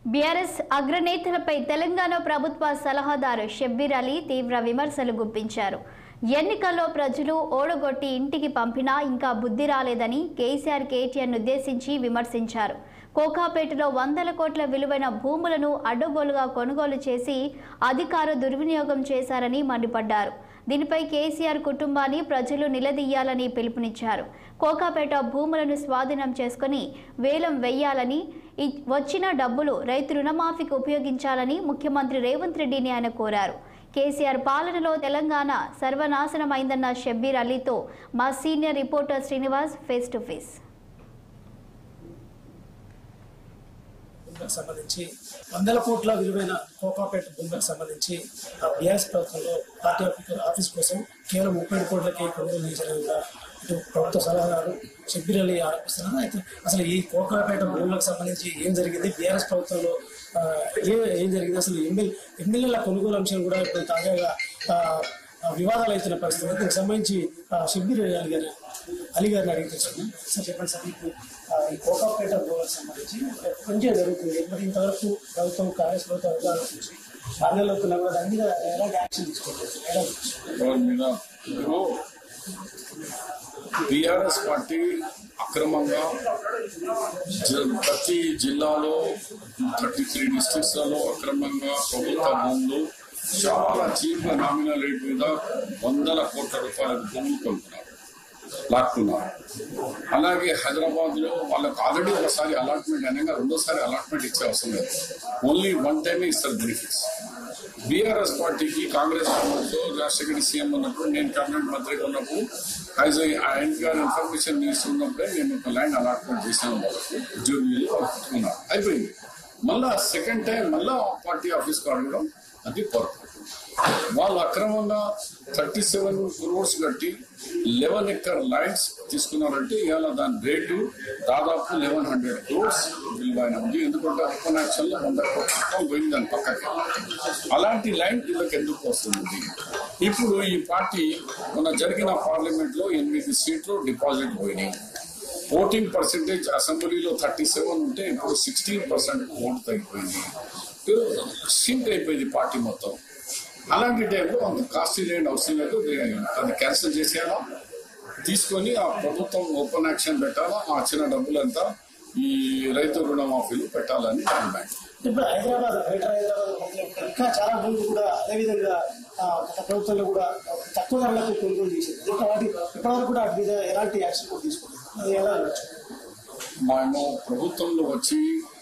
BRS అగ్రనేతలపై Telangana ప్రభుత్వ సలహాదారు షబ్బీర్ అలీ తీవ్ర విమర్శలు గుప్పించారు ఎన్నికల్లో ప్రజలు ఓడగొట్టి ఇంటికి పంపినా ఇంకా బుద్ధి రాలేదని కేసీఆర్ కేటీఆర్ను ఉద్దేశించి విమర్శించారు కోకాపేటలో వందల కోట్ల విలువైన భూములను అడ్డగోలుగా కొనుగోలు చేసి అధికార దుర్వినియోగం చేశారని మండిపడ్డారు దీనిపై కేసీఆర్ కుటుంబాన్ని ప్రజలు నిలదీయాలని పిలుపునిచ్చారు కోకాపేట భూములను స్వాధీనం చేసుకుని వేలం వెయ్యాలని ఇ- వచ్చిన డబ్బులు రైతు రుణమాఫీకి ఉపయోగించాలని ముఖ్యమంత్రి రేవంత్ రెడ్డిని ఆయన కోరారు కేసీఆర్ పాలనలో తెలంగాణ సర్వనాశనమైందన్న షబ్బీర్ అలీతో మా senior reporter Srinivas face to face భూములకు సంబంధించి వందల కోట్ల విలువైన కోకాపేట భూములకు సంబంధించి ఆ బీఆర్ఎస్ ప్రభుత్వంలో పార్టీ ఆఫీ- ఆఫీస్ కోసం కేవలం ముప్పై ఏడు కోట్లకి కొనుగోలు చేసిన కూడా ఇటు ప్రభుత్వ సలహాదారు షబ్బీర్ అలీ ఆరోపిస్తున్నారు అయితే అసలు ఈ కోకాపేట భూములకు సంబంధించి ఏం జరిగింది బీఆర్ఎస్ ప్రభుత్వంలో ఆ, ఏం ఏం జరిగింది అసలు ఎమ్మెల్యే ఎమ్మెల్యేల కొనుగోలు అంశం కూడా ఇప్పుడు తాజాగా ఆ, ఆ, వివాదాలు అవుతున్న పరిస్థితి దీనికి సంబంధించి ఆ, షబ్బీర్ అలీ గారు అలీ గారిని అడిగి తెలుసుకున్నాం సార్ చెప్పండి సార్ మీకు ఆ, ఈ కోకాపేట భూములకు సంబంధించి కొంచెం జరుగుతుంది మరి ఇంతవరకు ప్రభుత్వం కాంగ్రెస్ ప్రభుత్వం అధికారుల నుంచి పాలనలోకి ఉన్నా కూడా దాని మీద ఎలాంటి యాక్షన్ తీసుకోలేదు ఎలా ఎవరి మీద ఇప్పుడు బీఆర్ఎస్ పార్టీ అక్రమంగా జ- ప్రతి జిల్లాలో థర్టీ త్రీ డిస్ట్రిక్ట్స్లలో అక్రమంగా ప్రభుత్వ భూములు చాలా చీప్ నామినల్ రేట్ మీద వందల కోట్ల రూపాయల భూములు కొనుక్కున్నారు లాక్కున్నారు అలాగే హైదరాబాద్ లో వాళ్ళకి ఆల్రెడీ ఒకసారి అలాట్మెంట్ అనగా రెండోసారి అలాట్మెంట్ ఇచ్చే అవసరం లేదు ఓన్లీ వన్ టైమే ఇస్తారు బెనిఫిట్స్ బీఆర్ఎస్ పార్టీకి కాంగ్రెస్ గవర్నమెంట్ రాజశేఖర సీఎం ఉన్నప్పుడు నేను కేబినెట్ మంత్రిగా ఉన్నప్పుడు యాజ్ ఆయన గారు ఇన్ఫర్మేషన్ మినిస్టర్ ఉన్నప్పుడే నేను ఒక ల్యాండ్ అలాట్మెంట్ చేశాను వాళ్ళకు ఉద్యోగులు పెట్టుకున్నారు అయిపోయింది మళ్ళా సెకండ్ టైం మళ్ళా పార్టీ ఆఫీస్కి అడగడం అది పొరపాటు వాళ్ళు అక్రమంగా థర్టీ సెవెన్ క్రోర్స్ కట్టి లెవెన్ ఎక్కర్ ల్యాండ్స్ తీసుకున్నారంటే ఇవాళ దాని రేటు దాదాపు లెవెన్ హండ్రెడ్ క్రోర్స్ విలువైన ఉంది ఎందుకంటే ఓపెన్ యాక్షన్ లో వంద కోట్ల రూపాయలు పోయింది దాని పక్కకి అలాంటి ల్యాండ్ వీళ్ళకి ఎందుకు వస్తుంది ఇప్పుడు ఈ పార్టీ మొన్న జరిగిన పార్లమెంట్ లో ఎనిమిది సీట్లు డిపాజిట్ పోయినాయి ఓటింగ్ పర్సెంటేజ్ అసెంబ్లీలో థర్టీ సెవెన్ ఉంటే ఇప్పుడు సిక్స్టీన్ పర్సెంట్ ఓటు తగ్గిపోయింది సింక్ అయిపోయింది పార్టీ మొత్తం అలాంటి టైంలో అంత కాస్ట్లీ ల్యాండ్ అవసరం లేదు అది క్యాన్సిల్ చేసేయాలా తీసుకొని ఆ ప్రభుత్వం ఓపెన్ యాక్షన్ పెట్టాలా ఆ వచ్చిన డబ్బులంతా ఈ రైతు రుణమాఫీలు పెట్టాలని డిమాండ్ ఇప్పుడు హైదరాబాద్ గ్రేటర్ హైదరాబాద్ మొత్తం ఇంకా చాలా భూములు కూడా అదేవిధంగా ఆ, గత ప్రభుత్వంలో కూడా తక్కువ ధరలకు కొనుగోలు చేసింది ఇంకా వాటి ఇప్పటివరకు కూడా వాటి మీద ఎలాంటి యాక్షన్ కూడా తీసుకోలేదు అది ఎలా అనొచ్చు మేము ప్రభుత్వంలో వచ్చి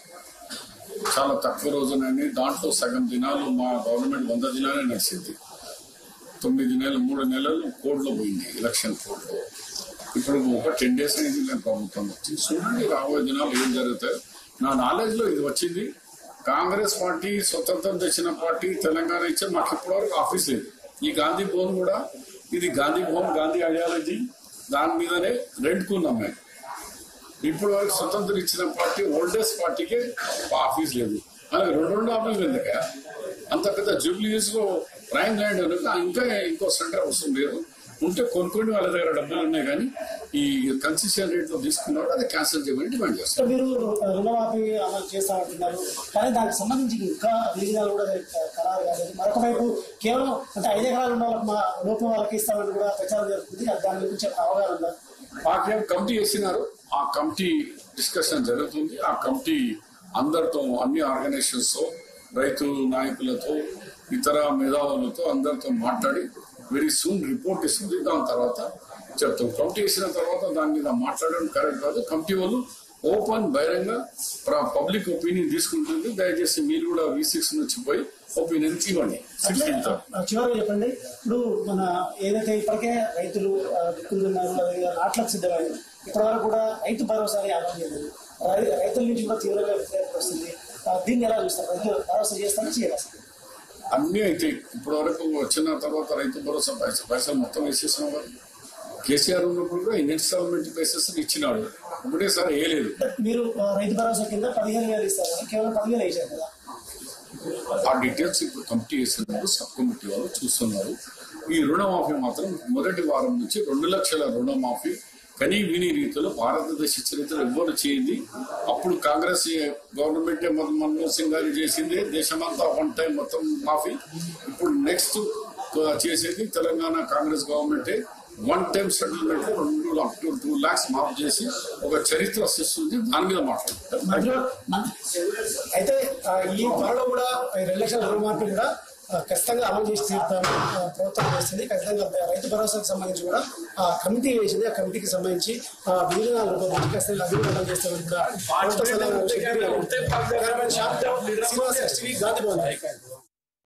చాలా తక్కువ రోజునని దాంట్లో సగం దినాలు మా గవర్నమెంట్ వంద దినాలే నడిచింది తొమ్మిది నెలలు మూడు నెలలు కోడ్లో పోయింది ఎలక్షన్ కోడ్లో ఇప్పుడు ఒక టెన్ డేస్ అయింది నేను ప్రభుత్వం వచ్చి చూడండి రాబోయే దినాలు ఏం జరుగుతాయి నా నాలెడ్జ్ లో ఇది వచ్చింది కాంగ్రెస్ పార్టీ స్వతంత్రం తెచ్చిన పార్టీ తెలంగాణ ఇచ్చే మాకు ఇప్పటివరకు ఆఫీస్ లేదు ఈ గాంధీ భవన్ కూడా ఇది గాంధీ భవన్ గాంధీ ఐడియాలజీ దాని మీదనే రెంట్కున్నాం మేము ఇప్పుడు వరకు స్వతంత్రం ఇచ్చిన పార్టీ ఓల్డెస్ట్ పార్టీకే ఆఫీస్ లేదు అలాగే రెండు రెండు ఆఫీసులు ఎందుక అంత పెద్ద జూబ్లీస్ లో ప్రైమ్ ల్యాండ్ కనుక ఇంకా ఇంకో సెంటర్ అవసరం లేదు ఉంటే కొనుక్కొని వాళ్ళ దగ్గర డబ్బులు ఉన్నాయి కానీ ఈ కన్సెషన్ రేట్ లో తీసుకున్నాడు అది క్యాన్సిల్ చేయమని డిమాండ్ చేస్తాం సో మీరు రుణమాఫీ అమలు చేస్తామంటున్నారు కానీ దానికి సంబంధించి ఇంకా విధానాలు కూడా ఖరారు కాలేదు మరొక వైపు కేవలం అంటే ఐదు ఎకరాలు ఉన్న వాళ్ళకి మా లోపం వాళ్ళకి ఇస్తామని కూడా ప్రచారం జరుగుతుంది అది దాని గురించి ఏమైనా అవగాహన ఉందా మాకేం కమిటీ వేసినారు ఆ కమిటీ డిస్కషన్ జరుగుతుంది ఆ కమిటీ అందరితో అన్ని ఆర్గనైజేషన్స్ తో రైతు నాయకులతో ఇతర మేధావులతో అందరితో మాట్లాడి వెరీ సూన్ రిపోర్ట్ ఇస్తుంది దాని తర్వాత చెప్తాం కమిటీ వేసిన తర్వాత దాని మీద మాట్లాడడం కరెక్ట్ కాదు కమిటీ వాళ్ళు ఓపెన్ బహిరంగ పబ్లిక్ ఒపీనియన్ తీసుకుంటుంది దయచేసి మీరు కూడా వి సిక్స్ నుంచి పోయి ఒపీనియన్ ఇవ్వండి అట్లే సిక్స్టీన్త్ ఆ, చివరిగా చెప్పండి ఇప్పుడు మన ఏదైతే ఇప్పటికే రైతులు ఆ, దిక్కులున్నారు అదేవిధంగా నాట్లకు సిద్ధమైంది ఇప్పటివరకు కూడా రైతు భరోసాని అమలు చేయలేదు రై- రైతుల నుంచి కూడా తీవ్రంగా వ్యతిరేకత వస్తుంది ఆ, దీన్ని ఎలా చూస్తారు రైతు భరోసా చేస్తారా చేయరా అన్ని అయితే ఇప్పటి వరకు వచ్చిన తర్వాత రైతు భరోసా పైసలు పైసలు మొత్తం వేసేసిన వారు కేసీఆర్ ఉన్నప్పుడు కూడా ఇన్స్టాల్మెంట్ బేసిస్ ఇచ్చినాడు ఒకటేసారి వేయలేదు మీరు ఆ, రైతు భరోసా కింద పదిహేను వేలు ఇస్తారు కదా కేవలం పదివేలు వేసారు కదా ఆ డీటెయిల్స్ ఇప్పుడు కమిటీ చేసినప్పుడు సబ్ కమిటీ వాళ్ళు చూస్తున్నారు ఈ రుణమాఫీ మాత్రం మొదటి వారం నుంచి రెండు లక్షల రుణమాఫీ కనీ విని రీతిలో భారతదేశ చరిత్ర ఎవ్వరు చేయింది అప్పుడు కాంగ్రెస్ గవర్నమెంట్ మన్మోహన్ సింగ్ గారు చేసింది దేశమంతా వన్ టైం మొత్తం మాఫీ ఇప్పుడు నెక్స్ట్ చేసేది తెలంగాణ కాంగ్రెస్ గవర్నమెంటే వన్ టైం సెటిల్మెంట్ రెండు అప్ టు టూ లాక్స్ మాఫ్ చేసి ఒక చరిత్ర సృష్టించి దాని మీద మాట్లాడుతారు మధ్యలో అయితే ఆ, ఈ త్వరలో కూడా ఈ రెండు లక్షల రుణమాఫీ కూడా ఆ, ఖచ్చితంగా అమలు చేసి తీరుతాము ఆ, ప్రభుత్వం చేస్తుంది ఖచ్చితంగా రైతు భరోసాకు సంబంధించి కూడా ఆ కమిటీ వేసింది ఆ కమిటీకి సంబంధించి ఆ విలీనాలు రూపొందించి ఖచ్చితంగా అభివృద్ధి అమలు చేస్తామని కూడా ప్రభుత్వ సలహా శ్రీనివాస్ ఎస్టీవీ గాంధీ భవన్